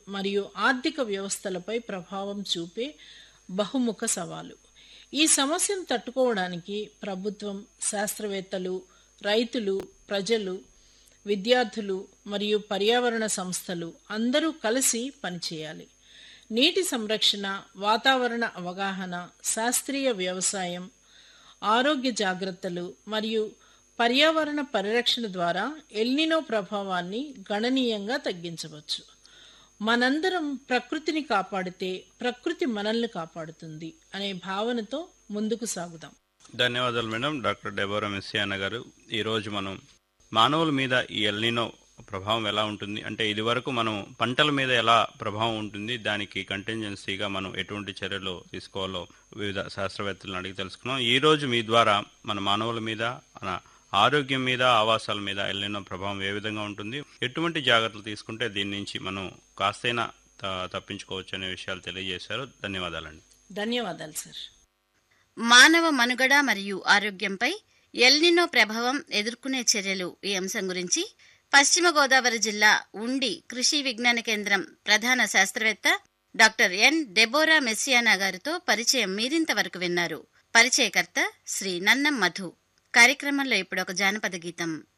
మరియు ఆర్థిక వ్యవస్థలపై ప్రభావం చూపే బహుముఖ సవాలు ఈ సమస్యను తట్టుకోవడానికి ప్రభుత్వం శాస్త్రవేత్తలు రైతులు ప్రజలు విద్యార్థులు మరియు పర్యావరణ సంస్థలు అందరూ కలిసి పనిచేయాలి నీటి సంరక్షణ వాతావరణ అవగాహన శాస్త్రీయ వ్యవసాయం ఆరోగ్య జాగ్రత్తలు మరియు పర్యావరణ పరిరక్షణ ద్వారా ఎల్నినో ప్రభావాన్ని గణనీయంగా తగ్గించవచ్చు మనందరం ప్రకృతిని కాపాడితే ప్రకృతి మనల్ని కాపాడుతుంది అనే భావనతో ముందుకు సాగుదాం ధన్యవాదాలు మేడం డాక్టర్ డెబోరా మెస్సియానా గారు ఈరోజు మనం మానవుల మీద ఈ ఎల్నినో ప్రభావం ఎలా ఉంటుంది అంటే ఇది వరకు మనం పంటల మీద ఎలా ప్రభావం ఉంటుంది దానికి కంటింజెన్సీగా మనం ఎటువంటి చర్యలు తీసుకోవాలో వివిధ శాస్త్రవేత్తలను అడిగి తెలుసుకున్నాం ఈ రోజు మీ ద్వారా మన మానవుల మీద మన ఆరోగ్యం మీద ఆవాసాల మీద ఎల్నినో ప్రభావం ఏ విధంగా ఉంటుంది ఎటువంటి జాగ్రత్తలు తీసుకుంటే దీని నుంచి మనం కాస్తైనా త- తప్పించుకోవచ్చు అనే విషయాలు తెలియజేశారు ధన్యవాదాలండి ధన్యవాదాలు సార్ మానవ మనుగడ మరియు ఆరోగ్యంపై ఎల్నినో ప్రభావం ఎదుర్కొనే చర్యలు ఈ అంశం గురించి పశ్చిమ గోదావరి జిల్లా ఉండి కృషి విజ్ఞాన కేంద్రం ప్రధాన శాస్త్రవేత్త డాక్టర్ ఎన్ డెబోరా మెస్సియానా గారితో పరిచయం మీరింతవరకు విన్నారు పరిచయకర్త శ్రీ నన్నం మధు కార్యక్రమంలో ఇప్పుడు ఒక జానపద గీతం